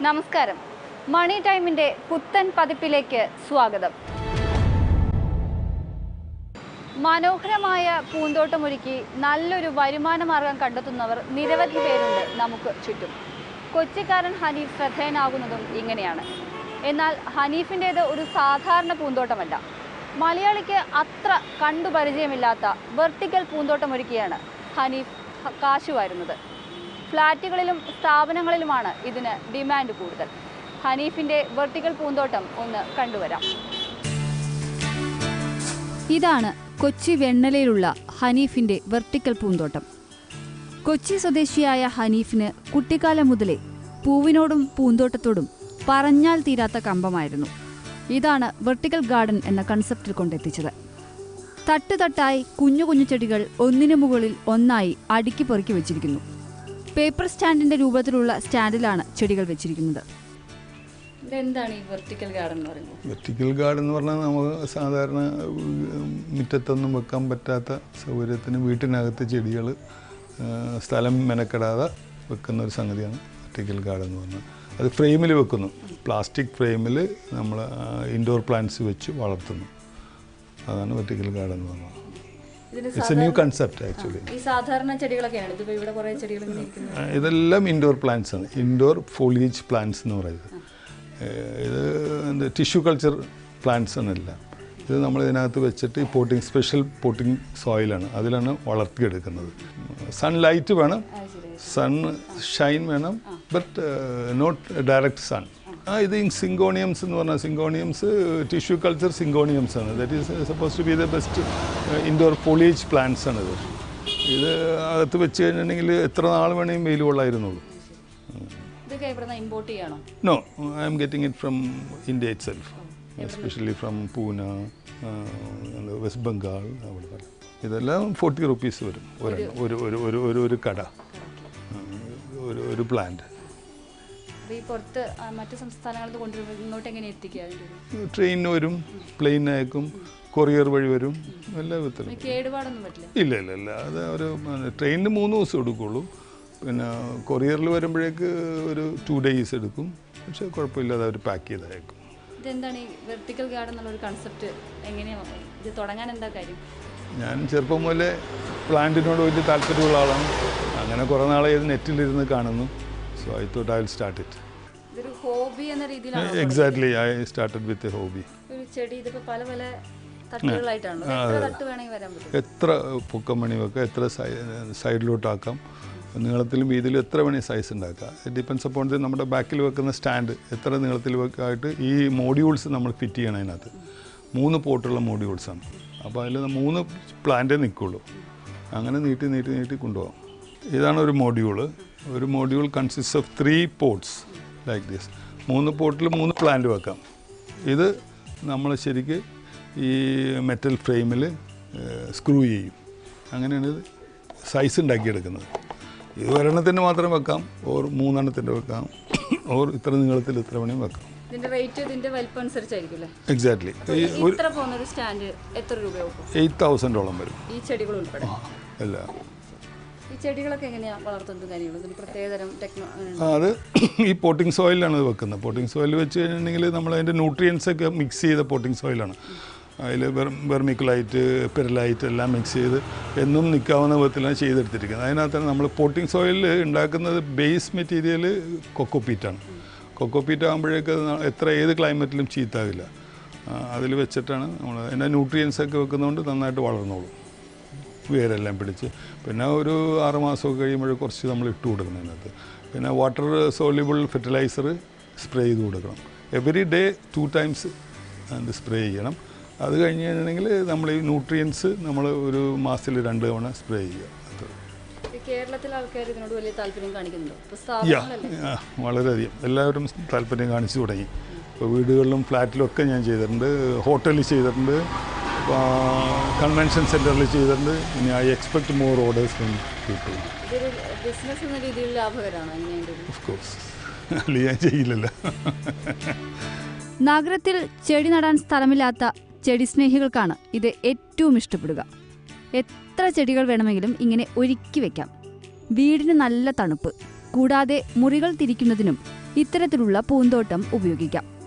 നമസ്കാരം മണി ടൈമിന്റെ പുത്തൻ പതിപ്പിലേക്ക് സ്വാഗതം മനോഹരമായ പൂന്തോട്ടമൊരുക്കി നല്ലൊരു വരുമാന മാർഗം കണ്ടെത്തുന്നവർ നിരവധി പേരുണ്ട് നമുക്ക് ചുറ്റും കൊച്ചിക്കാരൻ ഹനീഫ് ശ്രദ്ധേയനാകുന്നതും ഇങ്ങനെയാണ് എന്നാൽ ഹനീഫിൻ്റേത് ഒരു സാധാരണ പൂന്തോട്ടമല്ല മലയാളിക്ക് അത്ര കണ്ടു പരിചയമില്ലാത്ത വെർട്ടിക്കൽ പൂന്തോട്ടമൊരുക്കിയാണ് ഹനീഫ് ഹ- കാശ് വാരുന്നത് ഫ്ലാറ്റുകളിലും സ്ഥാപനങ്ങളിലുമാണ് ഇതിന് ഡിമാൻഡ് കൂടുതൽ ഹനീഫിന്റെ വെർട്ടിക്കൽ പൂന്തോട്ടം ഒന്ന് കണ്ടുവരാം ഇതാണ് കൊച്ചി വെണ്ണലയിലുള്ള ഹനീഫിന്റെ വെർട്ടിക്കൽ പൂന്തോട്ടം കൊച്ചി സ്വദേശിയായ ഹനീഫിന് കുട്ടിക്കാലം മുതലേ പൂവിനോടും പൂന്തോട്ടത്തോടും പറഞ്ഞാൽ തീരാത്ത കമ്പമായിരുന്നു ഇതാണ് വെർട്ടിക്കൽ ഗാർഡൻ എന്ന കൺസെപ്റ്റിൽ കൊണ്ടെത്തിച്ചത് തട്ട് തട്ടായി കുഞ്ഞു കുഞ്ഞു ചെടികൾ ഒന്നിനു മുകളിൽ ഒന്നായി അടുക്കി പെറുക്കി വെച്ചിരിക്കുന്നു പേപ്പർ സ്റ്റാൻഡിന്റെ രൂപത്തിലുള്ള സ്റ്റാൻഡിലാണ് ചെടികൾ വെച്ചിരിക്കുന്നത് ഇതെന്താണ് ഈ വെർട്ടിക്കൽ ഗാർഡൻ എന്ന് പറയുന്നത് വെർട്ടിക്കൽ ഗാർഡൻ എന്ന് പറഞ്ഞാൽ നമുക്ക് സാധാരണ ഉം, മുറ്റത്തൊന്നും വെക്കാൻ പറ്റാത്ത സൗകര്യത്തിന് വീട്ടിനകത്ത് ചെടികൾ സ്ഥലം മെനക്കെടാതെ വെക്കുന്ന ഒരു സംഗതിയാണ് വെർട്ടിക്കൽ ഗാർഡൻ എന്ന് പറഞ്ഞാൽ അത് ഫ്രെയിമിൽ വെക്കുന്നു പ്ലാസ്റ്റിക് ഫ്രെയിമിൽ നമ്മൾ ഇൻഡോർ പ്ലാന്റ്സ് വെച്ച് വളർത്തുന്നു അതാണ് വെർട്ടിക്കൽ ഗാർഡൻ എന്ന് പറഞ്ഞാൽ ഇതിന് it's a new concept actually ഈ സാധാരണ ചെടികളൊക്കെയാണ് ഇതിപ്പോ ഇവിടെ കുറെ ചെടികൾ ഇങ്ങനെ ഇരിക്കുന്നത് ഇതെല്ലാം ഇൻഡോർ പ്ലാന്റ്സ് ആണ് ഇൻഡോർ ഫോളിയേജ് പ്ലാന്റ്സ് എന്ന് പറയുന്നത് ഏഹ് ഇത് എന്താ ടിഷ്യൂ കൾച്ചർ പ്ലാന്റ്സ് ആണെല്ലാം ഇത് നമ്മൾ ഇതിനകത്ത് വെച്ചിട്ട് ഈ പോട്ടിങ് സ്പെഷ്യൽ പോട്ടിങ് സോയിലാണ് അതിലാണ് വളർത്തിയെടുക്കുന്നത് സൺലൈറ്റ് വേണം സൺ ഷൈൻ വേണം ബട്ട് നോട്ട് ഡയറക്റ്റ് സൺ ആ ഇത് സിങ്കോണിയംസ് എന്ന് പറഞ്ഞാൽ സിങ്കോണിയംസ് ടിഷ്യൂ കൾച്ചർ സിങ്കോണിയംസ് ആണ് that is suppose to be the best indoor foliage plants ആണ് ഇത് ഇത് അകത്ത് വെച്ച് കഴിഞ്ഞിട്ടുണ്ടെങ്കിൽ എത്ര നാൾ വേണമെങ്കിൽ വെയിൽ കൊള്ളായിരുന്നുള്ളൂ ഇതൊക്കെ ഇവിടെ ഇമ്പോർട്ട് ചെയ്യണോ no I am getting it from India it self especially from Pune west Bengal അവിടെ ഇതെല്ലാം ഫോർട്ടി റുപ്പീസ് വരും ഒരെണ്ണം ഒരു ഒരു ഒരു ഒരു ഒരു കട ആ, ഒരു ഒരു പ്ലാന്റ് അപ്പൊ ഈ പുറത്ത് ആ, മറ്റു സംസ്ഥാനങ്ങളിൽ നിന്ന് കൊണ്ടുവരുമ്പോൾ ഇങ്ങോട്ട് എങ്ങനെ എത്തിക്കുക അതിന്റെ ഒരു? ട്രെയിനിന് വരും പ്ലെയിൻ അയക്കും കൊറിയർ വഴി വരും എല്ലാ വിധത്തിലും ഇത് കേടുപാടൊന്നും പറ്റില്ല ഇല്ല ഇല്ല ഇല്ല അത് ഒരു ട്രെയിനിന് മൂന്ന് ദിവസം എടുക്കുള്ളൂ പിന്നെ കൊറിയറിൽ വരുമ്പോഴേക്ക് ഒരു ടു ഡേയ്സ് എടുക്കും പക്ഷേ കുഴപ്പമില്ലാതെ അവർ പാക്ക് ചെയ്ത് അയക്കും ഇതെന്താണ് ഈ വെർട്ടിക്കൽ ഗാർഡൻ എന്നുള്ള ഒരു കൺസെപ്റ്റ് എങ്ങനെയാണ് ഇത് തുടങ്ങാൻ എന്താ കാര്യം ഞാൻ ചെറുപ്പം മുതലേ പ്ലാന്റിനോട് വലിയ താല്പര്യമുള്ള ആളാണ് അങ്ങനെ കുറേ നാളെ ഇത് നെറ്റിലിരുന്ന് കാണുന്നു so I thought I will start it ഇതൊരു ഹോബി എന്ന രീതിയിലാണ് exactly I started with a hobby ഒരു ചെടി ഇതിപ്പോ പല പല തട്ടുകളായിട്ടാണല്ലോ എത്ര തട്ട് വേണമെങ്കിൽ വരാൻ പറ്റും എത്ര പൊക്കമണി വെക്കാം എത്ര സൈഡിലോട്ടാക്കാം നീളത്തിലും വീതിയിലും എത്ര വേണേൽ സൈസ് ഉണ്ടാക്കാം ഇറ്റ് ഡിപ്പെൻസ് അപ്പോൺ ദി നമ്മുടെ ബാക്കിൽ വെക്കുന്ന സ്റ്റാൻഡ് എത്ര നീളത്തിൽ വെക്കായിട്ട് ഈ മോഡ്യൂൾസ് നമ്മൾ ഫിറ്റ് ചെയ്യണം അതിനകത്ത് മൂന്ന് പോട്ടുള്ള മോഡ്യൂൾസാണ് അപ്പോൾ അതിൽ മൂന്ന് പ്ലാന്റേ നിൽക്കുള്ളൂ അങ്ങനെ നീട്ടി നീട്ടി നീട്ടി കൊണ്ടുപോകാം ഇതാണ് ഒരു മോഡ്യൂള് ഒരു module consist of three pots like this മൂന്ന് പോട്ടിൽ മൂന്ന് പ്ലാന്റ് വെക്കാം ഇത് നമ്മൾ ശരിക്ക് ഈ മെറ്റൽ ഫ്രെയിമിൽ സ്ക്രൂ ചെയ്യും അങ്ങനെയാണ് ഇത് സൈസ് ഉണ്ടാക്കിയെടുക്കുന്നത് ഇത് ഒരെണ്ണത്തിൻ്റെ മാത്രം വെക്കാം ഓർ മൂന്നെണ്ണത്തിൻ്റെ വെക്കാം ഓർ ഇത്ര നീളത്തിൽ ഇത്ര വേണമെങ്കിൽ വെക്കാം ഇതിന്റെ റേറ്റ് ഇതിന്റെ വലിപ്പം അനുസരിച്ചായിരിക്കും അല്ലേ എക്സാക്ട്ലി ഈ ഒരു ഇത്ര പോകുന്ന ഒരു സ്റ്റാൻഡ് എത്ര രൂപയാവും എയ്റ്റ് തൗസൻഡോളം വരും ഈ ചെടികൾ ഉൾപ്പെടെ അല്ല ഈ ചെടികളൊക്കെ എങ്ങനെയാ വളർത്തുന്നത് കാര്യങ്ങൾ ഇതിന് പ്രത്യേകതരം ടെക്നോ ആ, അത് ഈ പോട്ടിംഗ് സോയിലാണ് ഇത് വെക്കുന്നത് പോട്ടിംഗ് സോയിൽ വെച്ച് കഴിഞ്ഞിട്ടുണ്ടെങ്കിൽ നമ്മൾ അതിൻ്റെ ന്യൂട്രിയൻസ് ഒക്കെ മിക്സ് ചെയ്ത പോട്ടിംഗ് സോയിലാണ് അതിൽ വെർമിക്കുലൈറ്റ് പെരലൈറ്റ് എല്ലാം മിക്സ് ചെയ്ത് എന്നും നിൽക്കാവുന്ന വിധത്തിലാണ് ചെയ്തെടുത്തിരിക്കുന്നത് അതിനകത്താണ് നമ്മൾ പോട്ടിംഗ് സോയിൽ ഉണ്ടാക്കുന്നത് ബേസ് മെറ്റീരിയൽ കൊക്കോപ്പീറ്റാണ് കൊക്കോപ്പീറ്റ് ആകുമ്പോഴേക്ക് അത് ന- എത്ര ഏത് ക്ലൈമറ്റിലും ചീത്താകില്ല അതിൽ വെച്ചിട്ടാണ് നമ്മൾ അതിൻ്റെ ന്യൂട്രിയൻസ് ഒക്കെ വെക്കുന്നതുകൊണ്ട് നന്നായിട്ട് വളർന്നോളും വേരെല്ലാം പിടിച്ച് പിന്നെ ഒരു ആറ് മാസമൊക്കെ കഴിയുമ്പോൾ കുറച്ച് നമ്മൾ ഇട്ട് കൊടുക്കണം അതിനകത്ത് പിന്നെ വാട്ടർ സോല്യൂബിൾ ഫെർട്ടിലൈസർ സ്പ്രേ ചെയ്ത് കൊടുക്കണം എവറി ഡേ ടു ടൈംസ് അത് സ്പ്രേ ചെയ്യണം അത് കഴിഞ്ഞ് കഴിഞ്ഞിട്ടുണ്ടെങ്കിൽ നമ്മൾ ഈ ന്യൂട്രിയൻസ് നമ്മൾ ഒരു മാസത്തിൽ രണ്ട് തവണ സ്പ്രേ ചെയ്യുക അത്രേ. ഈ കേരളത്തിലെ ആൾക്കാർ ഇതിനോട് വലിയ താല്പര്യം കാണിക്കുന്നുണ്ടോ ഇപ്പൊ യാ സ്ഥാപനങ്ങളല്ലേ ആ, വളരെയധികം എല്ലാവരും താല്പര്യം കാണിച്ചു തുടങ്ങി ഇപ്പോൾ വീടുകളിലും ഫ്ലാറ്റിലും ഒക്കെ ഞാൻ ചെയ്തിട്ടുണ്ട് ഹോട്ടലിൽ ചെയ്തിട്ടുണ്ട് കൺവെൻഷൻ സെൻറ്ററിൽ ചെയ്തിട്ടുണ്ട് ഇനി I expect more orders from people ഇതൊരു ബിസിനസ് എന്ന രീതിയിൽ ലാഭകരമാണ് എങ്ങനെയുണ്ട് ഇത്? ഓഫ് കോഴ്സ് അല്ലെങ്കിൽ ഞാൻ ചെയ്യില്ലല്ലോ നഗരത്തിൽ ചെടി നടാൻ സ്ഥലമില്ലാത്ത ചെടി സ്നേഹികൾക്കാണ് ഇത് ഏറ്റവും ഇഷ്ടപ്പെടുക എത്ര ചെടികൾ വേണമെങ്കിലും ഇങ്ങനെ ഒരുക്കി വെക്കാം വീടിന് നല്ല തണുപ്പ് കൂടാതെ മുറികൾ തിരിക്കുന്നതിനും ഇത്തരത്തിലുള്ള പൂന്തോട്ടം ഉപയോഗിക്കാം